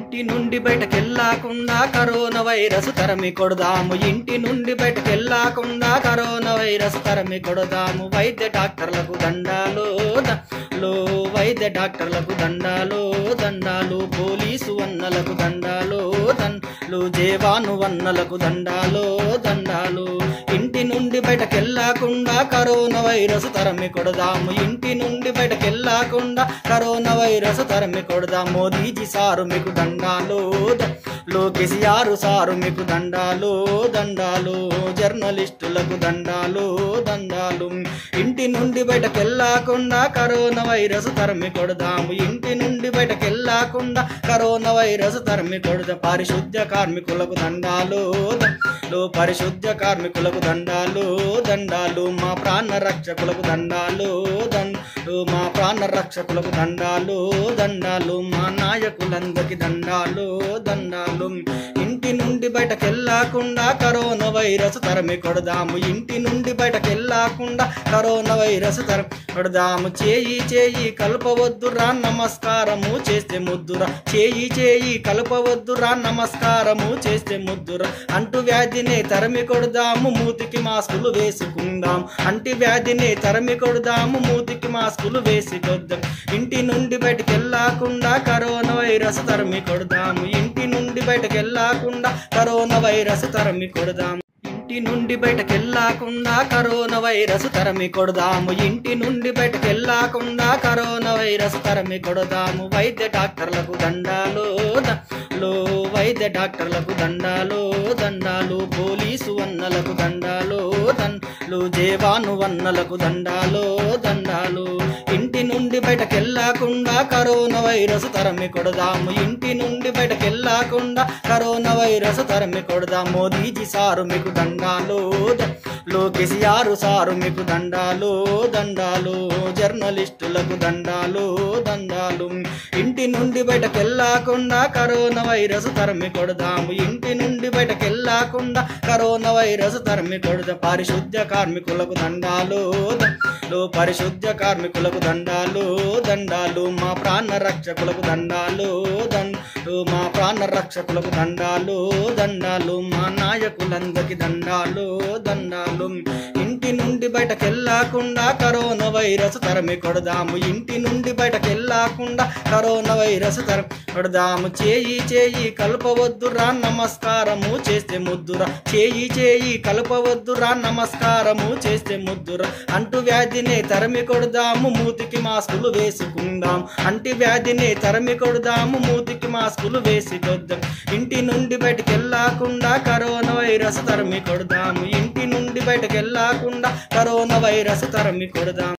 ఇంటి నుండి బయటకెళ్ళకుండా corona virus తరమి కొడదాము ఇంటి నుండి బయటకెళ్ళకుండా కరోనా వైరస్ తరమి కొడదాము వైద్య డాక్టర్లకు దండాలు దండాలు వైద్య డాక్టర్లకు దండాలు దండాలు పోలీసు వన్నలకు దండాలు దండాలు జేవాను వన్నలకు దండాలు దండాలు ఇంటి నుండి బయటకెళ్ళకుండా కరోనా వైరస్ తరమి కొడదాము ఇంటి నుండి బయటకెళ్ళకుండా కరోనా వైరస్ తరమి కొడదాం మోదీజీ సారు మీకు దండాలు ద- లోకేష్ యారు సారు మీకు దండాలు దండాలు జర్నలిస్టులకు దండాలు దండాలు ఇంటి నుండి బయటకెళ్ళకుండా కరోనా వైరస్ తరిమి కొడదాము ఇంటి నుండి బయటకెళ్ళకుండా కరోనా వైరస్ తరిమి కొడదాం పారిశుద్ధ్య కార్మికులకు దండాలు దండాలు పరిశుద్ధ్య కార్మికులకు దండాలు దండాలు మా ప్రాణ రక్షకులకు దండాలు దండాలు మా ప్రాణ రక్షకులకు దండాలు దండాలు మా నాయకులందరికి దండాలు దండాలు ఇంటి నుండి బయటకెళ్ళకుండా కరోనా వైరస్ తరమి కొడదాము ఇంటి నుండి బయటకెళ్ళకుండా కరోనా వైరస్ తరమి కొడదాము చేయి చేయి కలపవద్దురా నమస్కారము చేస్తే ముద్దురా చేయి చేయి కలపవద్దురా నమస్కారము చేస్తే ముద్దురా అంటు వ్యాధిని తరమి కొడదాము మూతికి మాస్కులు వేసుకుందాం అంటి వ్యాధిని తరమి కొడదాము మూతికి మాస్కులు వేసి కొద్దాం ఇంటి నుండి బయటకెళ్ళకుండా కరోనా వైరస్ తరమి కొడదాము ఇంటి నుండి బయటకెళ్ళకుండా కరోనా వైరస్ తరమి కొడదాము ఇంటి నుండి బయటకెళ్ళకుండా కరోనా వైరస్ తరమి కొడదాము ఇంటి నుండి బయటకెళ్ళకుండా కరోనా వైరస్ తరమి కొడదాము వైద్య డాక్టర్లకు దండాలు దండాలు వైద్య డాక్టర్లకు దండాలు దండాలు పోలీసు వన్నలకు దండాలు దండాలు జేవాను వన్నలకు దండాలు దండాలు ఇంటి నుండి బయటకెళ్ళకుండా కరోనా వైరస్ తరమి కొడదాము ఇంటి నుండి బయటకెళ్ళకుండా కరోనా వైరస్ తరమి కొడదాం మోదీజీ సారు మీకు దండాలు ద- లోకేష్ యారు సారు మీకు దండాలు దండాలు జర్నలిస్టులకు దండాలు దండాలు ఇంటి నుండి బయటకెళ్ళకుండా కరోనా వైరస్ తరిమి కొడదాము ఇంటి నుండి బయటకెళ్ళకుండా కరోనా వైరస్ తరిమి కొడదాం పారిశుద్ధ్య కార్మికులకు దండాలు దండాలు పరిశుద్ధ్య కార్మికులకు దండాలు దండాలు మా ప్రాణ రక్షకులకు దండాలు దండాలు మా ప్రాణ రక్షకులకు దండాలు దండాలు మా నాయకులందరికి దండాలు దండాలు ఇంటి నుండి బయటకెళ్ళకుండా కరోనా వైరస్ తరమి కొడదాము ఇంటి నుండి బయటకెళ్ళకుండా కరోనా వైరస్ తరమి కొడదాము చేయి చేయి కలపవద్దురా నమస్కారము చేస్తే ముద్దురా చేయి చేయి కలపవద్దురా నమస్కారము చేస్తే ముద్దురా అంటు వ్యాధిని తరమి కొడదాము మూతికి మాస్కులు వేసుకుందాం అంటి వ్యాధిని తరమి కొడదాము మూతికి మాస్కులు వేసి కొద్దాం ఇంటి నుండి బయటకెళ్ళకుండా కరోనా వైరస్ తరమి కొడదాము ఇంటి నుండి బయటకెళ్ళకుండా కరోనా వైరస్ తరమి కొడదాం